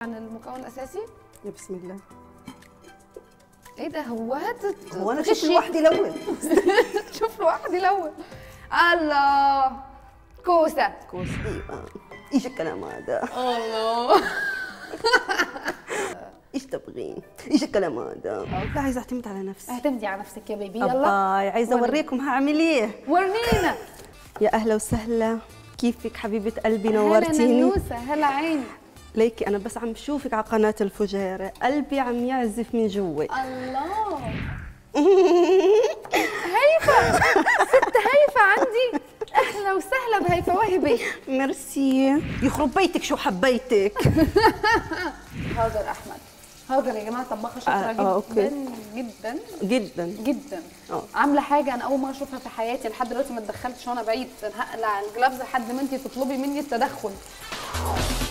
عن المكون الاساسي يا بسم الله ايه ده هو هات هو انا شفت غشي. لوحدي الاول شوف لوحدي الاول الله كوسه كوس ايوه ايش الكلام هذا؟ الله ايش تبغين؟ ايش الكلام هذا؟ لا عايزه اعتمد على نفسي اعتمدي على نفسك يا بيبي يلا أباي عايزه وريني. اوريكم هعمل ايه ورنينا يا اهلا وسهلا كيفك حبيبه قلبي هلا نورتيني ننوسه هلا عيني ليكي انا بس عم بشوفك على قناه الفجيره قلبي عم يعزف من جوا الله هيفا ست هيفا عندي اهلا وسهلا بهيفا وهبي ميرسي يخرب بيتك شو حبيتك هاجر احمد هاجر يا جماعه طباخه شاطره آه، جدا آه، أوكي. جدا جدا جدا آه. عامله حاجه انا اول مره اشوفها في حياتي لحد دلوقتي ما اتدخلتش وانا بعيد هقلع الجلافز لحد ما انت تطلبي مني التدخل